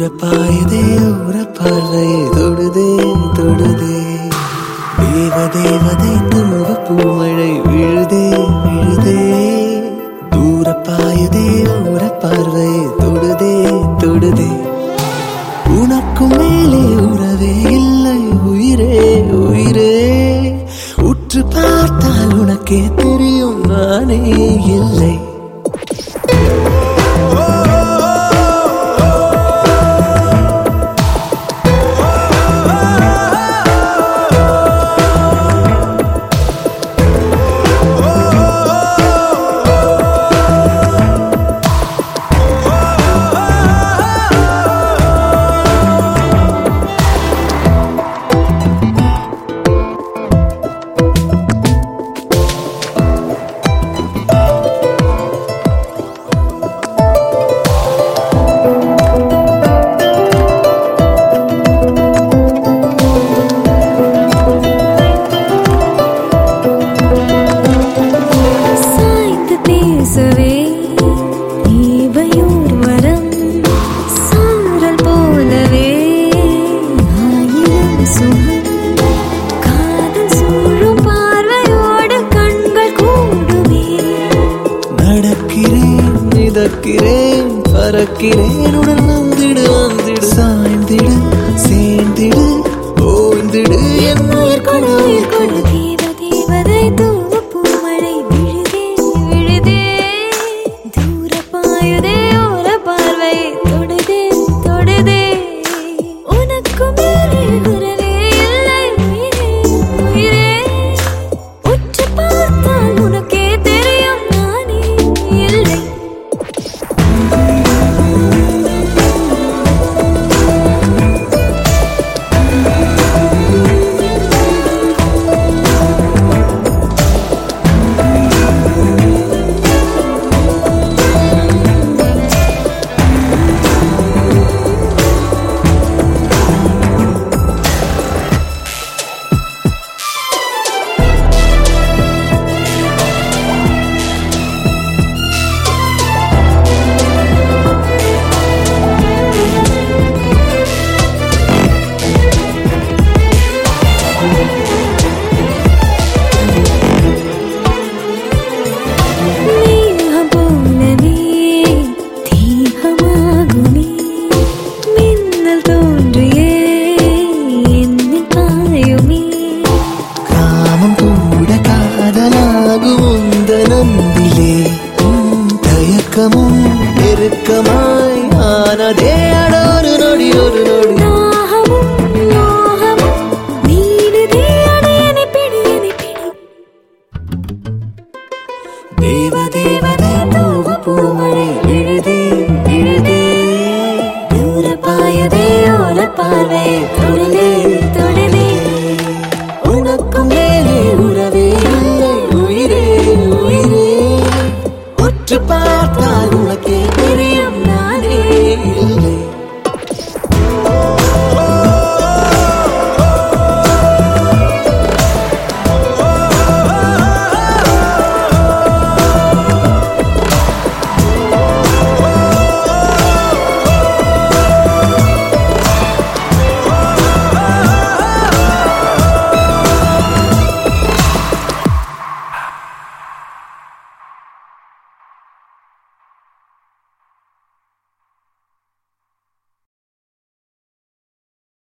பாயுதே ஊர பார்வை தொடுதே தொடுதே தேவ தேவதை தூவ பூமழை விழுதே விழுதே தூர பாயுதே ஊர பார்வை தொடுதே தொடுதே உனக்கும் மேலே உறவே இல்லை உயிரே உயிரே உற்று பார்த்தால் உனக்கே தெரியும் நானே இல்லை சாய்ந்து பேசவே இவையோர் வரம் சாரல் போலவே ஆயிரம் சுகம் காதல் சூழும் பார்வையோடு கண்கள் கூடுமே நடக்கிறேன் மிதக்கிறேன் பறக்கிறேன் உடல் வந்திடு வந்திடு சாய்ந்திடு சேர்ந்திடு ஓய்ந்திடு என் உயிர் கொடு உயிர் கொடு தேவ தேவதை தூவ பூமழை விழுதே விழுதே தூர பாயுதே ஓர பார்வை தொடுதே தொடுதே உனக்கு மேலே உறவே இல்லை உயிரே உயிரே உற்று பார்த்தால் உனக்கே தெரியும் நானே இல்லை மேகம் போலவே தீபமாகுமே மின்னல் தோன்றியே என்னில் பாயுமே காமம் கூட காதலாகும் உந்த நம்பிலே உம் தயக்கமும் நெருக்கமாய் ஆனதே அட ஒரு நொடி ஒரு நொடி தாகமும் மோகமும் நீடுதே அடையனை பிடி என்னை பிடி தேவ தேவதை பூவ பூமழை விழுதே விழுதே தூர பாயதே ஓல பார்வை தொடுதே தொடுதே உனக்கும் மேலே உறவே இல்லை உயிரே உயிரே உற்று பார்